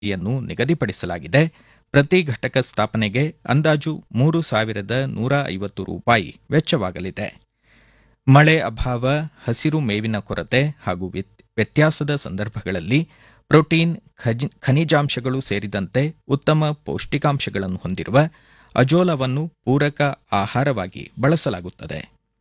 ಯನ್ನು ನಿಗದಿಪಡಿಸಲಾಗಿದೆ ಪ್ರತಿ ಘಟಕ ಸ್ಥಾಪನೆಗೆ ಅಂದಾಜು ಮೂರು ಸಾವಿರದ ನೂರ ಐವತ್ತು ರೂಪಾಯಿ ವೆಚ್ಚವಾಗಲಿದೆ ಮಳೆ ಅಭಾವ ಹಸಿರು ಮೇವಿನ ಕೊರತೆ ಹಾಗೂ ವ್ಯತ್ಯಾಸದ ಸಂದರ್ಭಗಳಲ್ಲಿ ಪ್ರೋಟೀನ್ ಖನಿಜಾಂಶಗಳು ಸೇರಿದಂತೆ ಉತ್ತಮ ಪೌಷ್ಟಿಕಾಂಶಗಳನ್ನು ಹೊಂದಿರುವ ಅಜೋಲವನ್ನು ಪೂರಕ ಆಹಾರವಾಗಿ ಬಳಸಲಾಗುತ್ತದೆ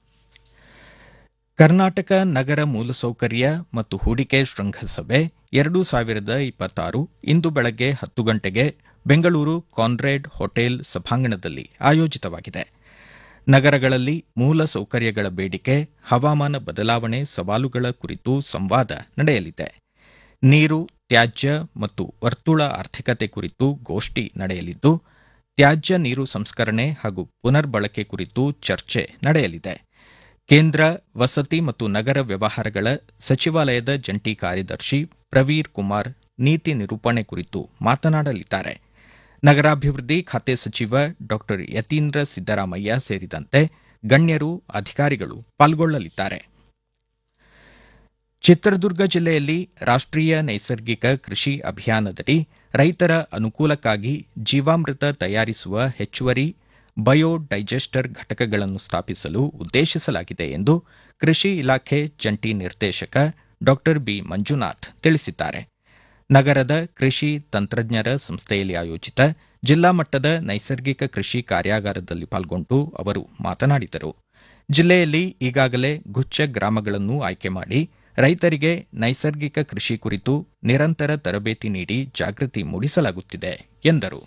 ಕರ್ನಾಟಕ ನಗರ ಮೂಲಸೌಕರ್ಯ ಮತ್ತು ಹೂಡಿಕೆ ಶೃಂಗಸಭೆ ಎರಡು ಸಾವಿರದ ಇಪ್ಪತ್ತಾರು ಇಂದು ಬೆಳಗ್ಗೆ ಹತ್ತು ಗಂಟೆಗೆ ಬೆಂಗಳೂರು ಕಾನ್ರೇಡ್ ಹೋಟೆಲ್ ಸಭಾಂಗಣದಲ್ಲಿ ಆಯೋಜಿತವಾಗಿದೆ ನಗರಗಳಲ್ಲಿ ಮೂಲ ಸೌಕರ್ಯಗಳ ಬೇಡಿಕೆ ಹವಾಮಾನ ಬದಲಾವಣೆ ಸವಾಲುಗಳ ಕುರಿತು ಸಂವಾದ ನಡೆಯಲಿದೆ ನೀರು ತ್ಯಾಜ್ಯ ಮತ್ತು ವರ್ತುಳ ಆರ್ಥಿಕತೆ ಕುರಿತು ಗೋಷ್ಠಿ ನಡೆಯಲಿದ್ದು ತ್ಯಾಜ್ಯ ನೀರು ಸಂಸ್ಕರಣೆ ಹಾಗೂ ಪುನರ್ಬಳಕೆ ಕುರಿತು ಚರ್ಚೆ ನಡೆಯಲಿದೆ ಕೇಂದ್ರ ವಸತಿ ಮತ್ತು ನಗರ ವ್ಯವಹಾರಗಳ ಸಚಿವಾಲಯದ ಜಂಟಿ ಕಾರ್ಯದರ್ಶಿ ಪ್ರವೀರ್ ಕುಮಾರ್ ನೀತಿ ನಿರೂಪಣೆ ಕುರಿತು ಮಾತನಾಡಲಿದ್ದಾರೆ ನಗರಾಭಿವೃದ್ಧಿ ಖಾತೆ ಸಚಿವ ಡಾ ಯತೀಂದ್ರ ಸಿದ್ದರಾಮಯ್ಯ ಸೇರಿದಂತೆ ಗಣ್ಯರು ಅಧಿಕಾರಿಗಳು ಪಾಲ್ಗೊಳ್ಳಲಿದ್ದಾರೆ ಚಿತ್ರದುರ್ಗ ಜಿಲ್ಲೆಯಲ್ಲಿ ರಾಷ್ಟೀಯ ನೈಸರ್ಗಿಕ ಕೃಷಿ ಅಭಿಯಾನದಡಿ ರೈತರ ಅನುಕೂಲಕ್ಕಾಗಿ ಜೀವಾಮೃತ ತಯಾರಿಸುವ ಹೆಚ್ಚುವರಿ ಬಯೋ ಡೈಜೆಸ್ಟರ್ ಘಟಕಗಳನ್ನು ಸ್ಥಾಪಿಸಲು ಉದ್ದೇಶಿಸಲಾಗಿದೆ ಎಂದು ಕೃಷಿ ಇಲಾಖೆ ಜಂಟಿ ನಿರ್ದೇಶಕ ಡಾ ಬಿ ಮಂಜುನಾಥ್ ತಿಳಿಸಿದ್ದಾರೆ ನಗರದ ಕೃಷಿ ತಂತ್ರಜ್ಞರ ಸಂಸ್ಥೆಯಲ್ಲಿ ಆಯೋಜಿತ ಜಿಲ್ಲಾ ಮಟ್ಟದ ನೈಸರ್ಗಿಕ ಕೃಷಿ ಕಾರ್ಯಾಗಾರದಲ್ಲಿ ಪಾಲ್ಗೊಂಡು ಅವರು ಮಾತನಾಡಿದರು ಜಿಲ್ಲೆಯಲ್ಲಿ ಈಗಾಗಲೇ ಗುಚ್ಚ ಗ್ರಾಮಗಳನ್ನು ಆಯ್ಕೆ ಮಾಡಿ ರೈತರಿಗೆ ನೈಸರ್ಗಿಕ ಕೃಷಿ ಕುರಿತು ನಿರಂತರ ತರಬೇತಿ ನೀಡಿ ಜಾಗೃತಿ ಮೂಡಿಸಲಾಗುತ್ತಿದೆ ಎಂದರು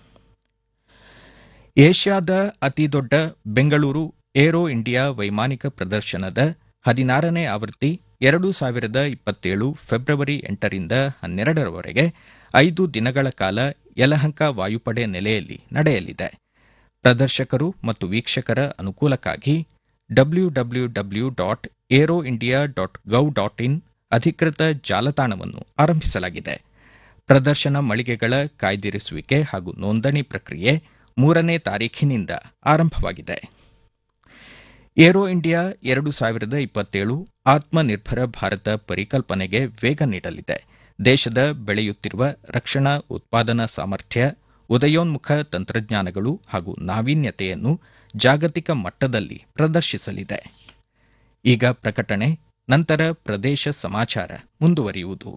ಏಷ್ಯಾದ ಅತಿದೊಡ್ಡ ಬೆಂಗಳೂರು ಏರೋ ಇಂಡಿಯಾ ವೈಮಾನಿಕ ಪ್ರದರ್ಶನದ ಹದಿನಾರನೇ ಆವೃತ್ತಿ ಎರಡು ಸಾವಿರದ ಇಪ್ಪತ್ತೇಳು ಫೆಬ್ರವರಿ ಎಂಟರಿಂದ ಹನ್ನೆರಡರವರೆಗೆ ಐದು ದಿನಗಳ ಕಾಲ ಯಲಹಂಕ ವಾಯುಪಡೆ ನೆಲೆಯಲ್ಲಿ ನಡೆಯಲಿದೆ ಪ್ರದರ್ಶಕರು ಮತ್ತು ವೀಕ್ಷಕರ ಅನುಕೂಲಕ್ಕಾಗಿ W W W dot aero India dot gov dot in ಅಧಿಕೃತ ಜಾಲತಾಣವನ್ನು ಆರಂಭಿಸಲಾಗಿದೆ ಪ್ರದರ್ಶನ ಮಳಿಗೆಗಳ ಕಾಯ್ದಿರಿಸುವಿಕೆ ಹಾಗೂ ನೋಂದಣಿ ಪ್ರಕ್ರಿಯೆ ಮೂರನೇ ತಾರೀಖಿನಿಂದ ಆರಂಭವಾಗಿದೆ ಏರೋ ಇಂಡಿಯಾ ಎರಡು ಸಾವಿರದ ಇಪ್ಪತ್ತೇಳು ಆತ್ಮನಿರ್ಭರ ಭಾರತ ಪರಿಕಲ್ಪನೆಗೆ ವೇಗ ನೀಡಲಿದೆ ದೇಶದ ಬೆಳೆಯುತ್ತಿರುವ ರಕ್ಷಣಾ ಉತ್ಪಾದನಾ ಸಾಮರ್ಥ್ಯ ಉದಯೋನ್ಮುಖ ತಂತ್ರಜ್ಞಾನಗಳು ಹಾಗೂ ನಾವೀನ್ಯತೆಯನ್ನು ಜಾಗತಿಕ ಮಟ್ಟದಲ್ಲಿ ಪ್ರದರ್ಶಿಸಲಿದೆ ಈಗ ಪ್ರಕಟಣೆ ನಂತರ ಪ್ರದೇಶ ಸಮಾಚಾರ ಮುಂದುವರಿಯುವುದು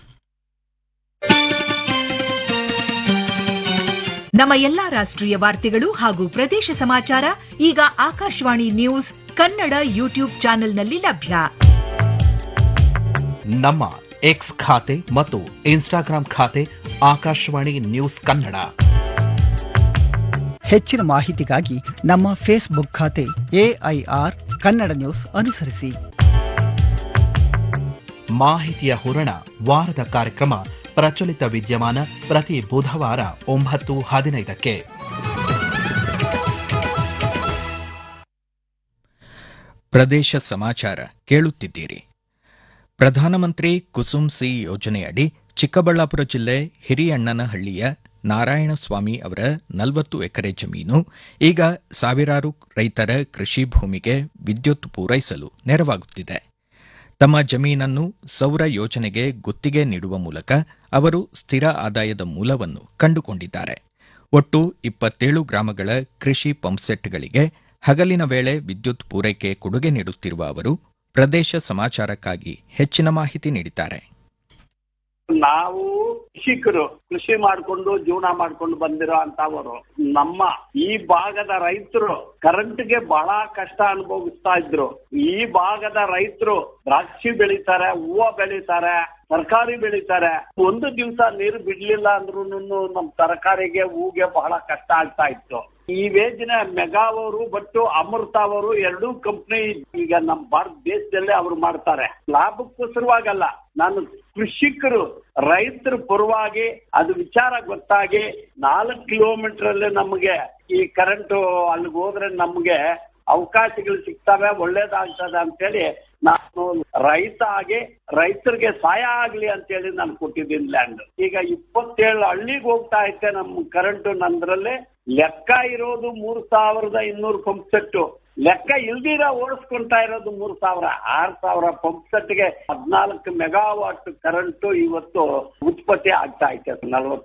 ನಮ್ಮ ಎಲ್ಲಾ ರಾಷ್ಟ್ರೀಯ ವಾರ್ತೆಗಳು ಹಾಗೂ ಪ್ರದೇಶ ಸಮಾಚಾರ ಈಗ ಆಕಾಶವಾಣಿ ನ್ಯೂಸ್ ಕನ್ನಡ ಯೂಟ್ಯೂಬ್ ಚಾನೆಲ್ನಲ್ಲಿ ಲಭ್ಯ ನಮ್ಮ ಎಕ್ಸ್ ಖಾತೆ ಮತ್ತು ಇನ್ಸ್ಟಾಗ್ರಾಂ ಖಾತೆ ಆಕಾಶವಾಣಿ ನ್ಯೂಸ್ ಕನ್ನಡ ಹೆಚ್ಚಿನ ಮಾಹಿತಿಗಾಗಿ ನಮ್ಮ ಫೇಸ್ಬುಕ್ ಖಾತೆ ಎಐಆರ್ ಕನ್ನಡ ನ್ಯೂಸ್ ಅನುಸರಿಸಿ ಮಾಹಿತಿಯ ಹೂರಣ ವಾರದ ಕಾರ್ಯಕ್ರಮ ಪ್ರಚಲಿತ ವಿದ್ಯಮಾನ ಪ್ರತಿ ಬುಧವಾರ ಒಂಬತ್ತು ಹದಿನೈದಕ್ಕೆ ಪ್ರದೇಶ ಸಮಾಚಾರ ಕೇಳುತ್ತಿದ್ದೀರಿ ಪ್ರಧಾನಮಂತ್ರಿ ಕುಸುಮ್ ಸಿ ಯೋಜನೆಯಡಿ ಚಿಕ್ಕಬಳ್ಳಾಪುರ ಜಿಲ್ಲೆ ಹಿರಿಯಣ್ಣನಹಳ್ಳಿಯ ನಾರಾಯಣಸ್ವಾಮಿ ಅವರ ನಲವತ್ತು ಎಕರೆ ಜಮೀನು ಈಗ ಸಾವಿರಾರು ರೈತರ ಕೃಷಿ ಭೂಮಿಗೆ ವಿದ್ಯುತ್ ಪೂರೈಸಲು ನೆರವಾಗುತ್ತಿದೆ ತಮ್ಮ ಜಮೀನನ್ನು ಸೌರ ಯೋಜನೆಗೆ ಗುತ್ತಿಗೆ ನೀಡುವ ಮೂಲಕ ಅವರು ಸ್ಥಿರ ಆದಾಯದ ಮೂಲವನ್ನು ಕಂಡುಕೊಂಡಿದ್ದಾರೆ ಒಟ್ಟು ಇಪ್ಪತ್ತೇಳು ಗ್ರಾಮಗಳ ಕೃಷಿ ಪಂಪ್ಸೆಟ್ಗಳಿಗೆ ಹಗಲಿನ ವೇಳೆ ವಿದ್ಯುತ್ ಪೂರೈಕೆ ಕೊಡುಗೆ ನೀಡುತ್ತಿರುವ ಅವರು ಪ್ರದೇಶ ಸಮಾಚಾರಕ್ಕಾಗಿ ಹೆಚ್ಚಿನ ಮಾಹಿತಿ ನೀಡಿದ್ದಾರೆ ನಾವು ಕೃಷಿಕರು ಕೃಷಿ ಮಾಡ್ಕೊಂಡು ಜೀವನ ಮಾಡ್ಕೊಂಡು ಬಂದಿರೋ ಅಂತವರು ನಮ್ಮ ಈ ಭಾಗದ ರೈತರು ಕರೆಂಟ್ಗೆ ಬಹಳ ಕಷ್ಟ ಅನುಭವಿಸ್ತಾ ಇದ್ರು ಈ ಭಾಗದ ರೈತರು ದ್ರಾಕ್ಷಿ ಬೆಳಿತಾರೆ ಹೂವು ಬೆಳಿತಾರೆ ತರಕಾರಿ ಬೆಳಿತಾರೆ ಒಂದು ದಿವಸ ನೀರು ಬಿಡ್ಲಿಲ್ಲ ಅಂದ್ರೂ ನಮ್ ತರಕಾರಿಗೆ ಹೂಗೆ ಬಹಳ ಕಷ್ಟ ಆಗ್ತಾ ಇತ್ತು ಈ ಯೋಜನೆ ಮೆಗಾ ಅವರು ಬಟ್ಟು ಅಮೃತ ಅವರು ಎರಡೂ ಕಂಪ್ನಿ ಈಗ ನಮ್ಮ ಭಾರತ ದೇಶದಲ್ಲೇ ಅವರು ಮಾಡ್ತಾರೆ ಲಾಭಕ್ಕೋಸ್ಕರವಾಗಲ್ಲ ನಾನು ಕೃಷಿಕರು ರೈತರ ಪರವಾಗಿ ಅದು ವಿಚಾರ ಗೊತ್ತಾಗಿ ನಾಲ್ಕು ಕಿಲೋಮೀಟರ್ ಅಲ್ಲಿ ನಮಗೆ ಈ ಕರೆಂಟ್ ಅಲ್ಲಿಗೆ ಹೋದ್ರೆ ನಮ್ಗೆ ಅವಕಾಶಗಳು ಸಿಗ್ತವೆ ಒಳ್ಳೇದಾಗ್ತದೆ ಅಂತೇಳಿ ನಾನು ರೈತ ಆಗಿ ರೈತರಿಗೆ ಸಹಾಯ ಆಗ್ಲಿ ಅಂತೇಳಿ ನಾನು ಕೊಟ್ಟಿದ್ದೀನಿ ಲ್ಯಾಂಡ್ ಈಗ ಇಪ್ಪತ್ತೇಳು ಹಳ್ಳಿಗೆ ಹೋಗ್ತಾ ಐತೆ ನಮ್ಮ ಕರೆಂಟ್ ನಂದ್ರಲ್ಲಿ ಲೆಕ್ಕ ಇರೋದು ಮೂರ್ ಸಾವಿರದ ಇನ್ನೂರು ಪಂಪ್ ಸೆಟ್ಟು ಲೆಕ್ಕ ಇಲ್ದಿರ ಓಡಿಸ್ಕೊಂತಾ ಇರೋದು ಮೂರ್ ಸಾವಿರ ಆರ್ ಸಾವಿರ ಪಂಪ್ ಸೆಟ್ಗೆ ಹದಿನಾಲ್ಕು ಮೆಗಾವಾಟ್ ಕರೆಂಟ್ ಇವತ್ತು ಉತ್ಪತ್ತಿ ಆಗ್ತಾ ಐತೆ ನಲವತ್ತು